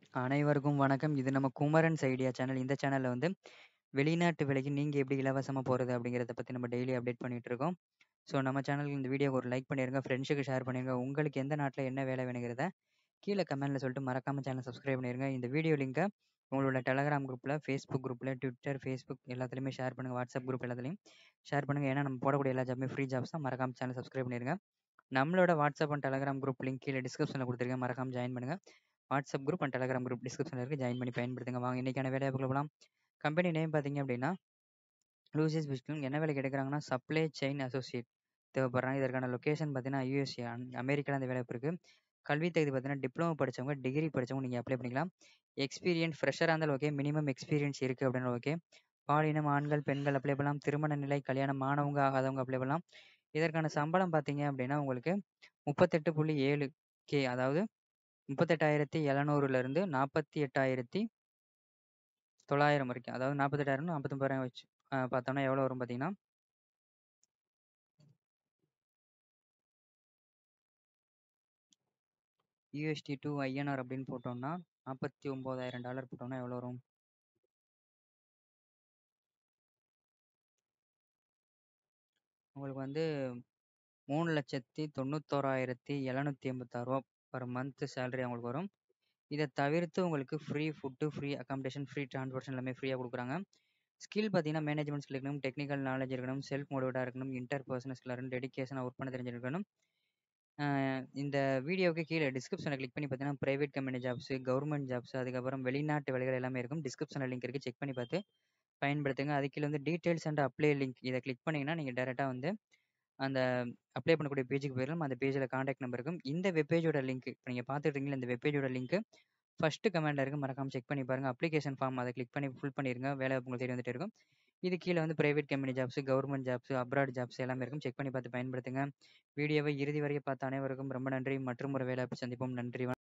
அனைவருக்கும் வணக்கம். இது நம்ம குமரன்ஸ் ஐடியா சேனல். இந்த சேனல்ல வந்து வெளிநாட்டு வேலைக்கு நீங்க எப்படி இலவசமா போறது அப்படிங்கிறத பத்தி நம்ம டெய்லி அப்டேட் பண்ணிட்டு இருக்கோம். ஸோ நம்ம சேனலுக்கு இந்த வீடியோக்கு ஒரு லைக் பண்ணிருங்க, ஃப்ரெண்ட்ஸுக்கு ஷேர் பண்ணிருங்க. உங்களுக்கு எந்த நாட்டில் என்ன வேலை வேணுங்கிறத கீழே கமெண்ட்ல சொல்லிட்டு மறக்காம சேனல் சப்ஸ்கிரைப் பண்ணிருங்க. இந்த வீடியோ லிங்கை உங்களோட டெலகிராம் குரூப்ல, ஃபேஸ்புக் குரூப்ல, ட்விட்டர், ஃபேஸ்புக் எல்லாத்துலயுமே ஷேர் பண்ணுங்க. வாட்ஸ்அப் குரூப் எல்லாத்துலயும் ஷேர் பண்ணுங்க. ஏன்னா நம்ம போடக்கூடிய எல்லா ஜாப்புமே ஃப்ரீ ஜாப்ஸ் தான். மறக்காம சேனல் சப்ஸ்கிரைப் பண்ணிருங்க. நம்மளோட WhatsApp and Telegram group link கீழே டிஸ்கிரிப்ஷனில் கொடுத்துருக்கேன். மறக்காம ஜாயின் பண்ணுங்க. WhatsApp group and Telegram group டிஸ்கிரிப்ஷனில் இருக்குது ஜாயின் பண்ணி பயன்படுத்துங்க வாங்க இன்னைக்கான வேலையை போகலாம் கம்பெனி நேம் பார்த்தீங்க அப்படின்னா லூசியஸ் பிஸ்கிங் என்ன வேலைக்கு எடுக்கிறாங்கன்னா சப்ளை செயின் அசோசியேட் தேவைப்படுறாங்க இதற்கான லொக்கேஷன் பார்த்தீங்கன்னா யூஎஸ்ஏ அமெரிக்காவில் அந்த வேலை இருக்குது கல்வி தகுதி பார்த்தீங்கன்னா டிப்ளமோ படித்தவங்க டிகிரி படித்தவங்க நீங்கள் அப்ளை பண்ணிக்கலாம் எக்ஸ்பீரியன்ஸ் ஃப்ரெஷராக இருந்தாலும் ஓகே மினிமம் எக்ஸ்பீரியன்ஸ் இருக்குது அப்படின்னு ஓகே பாலினம் ஆண்கள் பெண்கள் அப்ளை பண்ணலாம் திருமண நிலை கல்யாணம் ஆனவங்க ஆகாதவங்க அப்ளை பண்ணலாம் இதற்கான சம்பளம் பார்த்தீங்க அப்படின்னா உங்களுக்கு முப்பத்தெட்டு புள்ளி ஏழு கே அதாவது முப்பத்தெட்டாயிரத்தி எழுநூறுலேருந்து நாற்பத்தி எட்டாயிரத்தி தொள்ளாயிரம் வரைக்கும் அதாவது நாற்பத்தெட்டாயிரம் நாற்பத்தொம்பதாயிரம் வச்சு பார்த்தோம்னா எவ்வளோ வரும் பார்த்தீங்கன்னா யூஎஸ்டி டூ ஐஎன்ஆர் அப்படின்னு போட்டோம்னா நாற்பத்தி ஒம்பதாயிரம் டாலர் போட்டோம்னா எவ்வளோ வரும் உங்களுக்கு வந்து மூணு லட்சத்தி தொண்ணூத்தோராயிரத்தி எழுநூற்றி எண்பத்தாறு ரூபா பர் மந்த் சேலரி அவங்களுக்கு வரும் இதை தவிர்த்து உங்களுக்கு free food free accommodation free transportation எல்லாமே ஃப்ரீயாக கொடுக்குறாங்க ஸ்கில் பார்த்தீங்கன்னா மேனேஜ்மெண்ட் ஸ்கில் இருக்கணும் டெக்னிக்கல் நாலேஜ் இருக்கணும் செல்ஃப் மோட்டிவேட்டாக இருக்கணும் இன்டர் பர்சனல் ஸ்கில் இருக்கணும் டெடிக்கேஷனாக ஒர்க் பண்ண தெரிஞ்சிருக்கணும் இந்த வீடியோவுக்கு கீழே டிஸ்கிரிப்ஷனை கிளிக் பண்ணி பார்த்தீங்கன்னா private company jobs government jobs அதுக்கப்புறம் வெளிநாட்டு வேலைகள் எல்லாமே இருக்கும் டிஸ்கிரிப்ஷனில் லிங்க் இருக்குது செக் பண்ணி பார்த்து பயன்படுத்துங்க அது கீழே வந்து டீட்டெயில்ஸ் அண்ட் அப்ளை லிங்க் இதை கிளிக் பண்ணிங்கன்னா நீங்கள் டேரெக்டாக வந்து அந்த அப்ளை பண்ணக்கூடிய பேஜுக்கு போயிடலாம் அந்த பேஜில் காண்டாக்ட் நம்பர் இருக்கும் இந்த வெப்பேஜோட லிங்க் இப்போ நீங்கள் பார்த்துட்டு இந்த வெப்பேஜோட லிங்க் ஃபஸ்ட்டு கமெண்ட்டில் இருக்குது மறக்காமல் செக் பண்ணி பாருங்கள் அப்ளிகேஷன் ஃபார்ம் அதை கிளிக் பண்ணி ஃபுல் பண்ணிடுங்க வேலை உங்களுக்கு தேடி வந்துட்டு இருக்கும் இது கீழே வந்து private company jobs government jobs abroad jobs எல்லாமே இருக்கும் செக் பண்ணி பார்த்து பயன்படுத்துங்க வீடியோவை இறுதி வரைக்கும் பார்த்த அனைவருக்கும் ரொம்ப நன்றி மற்றும் ஒரு வேலை சந்திப்போம் நன்றி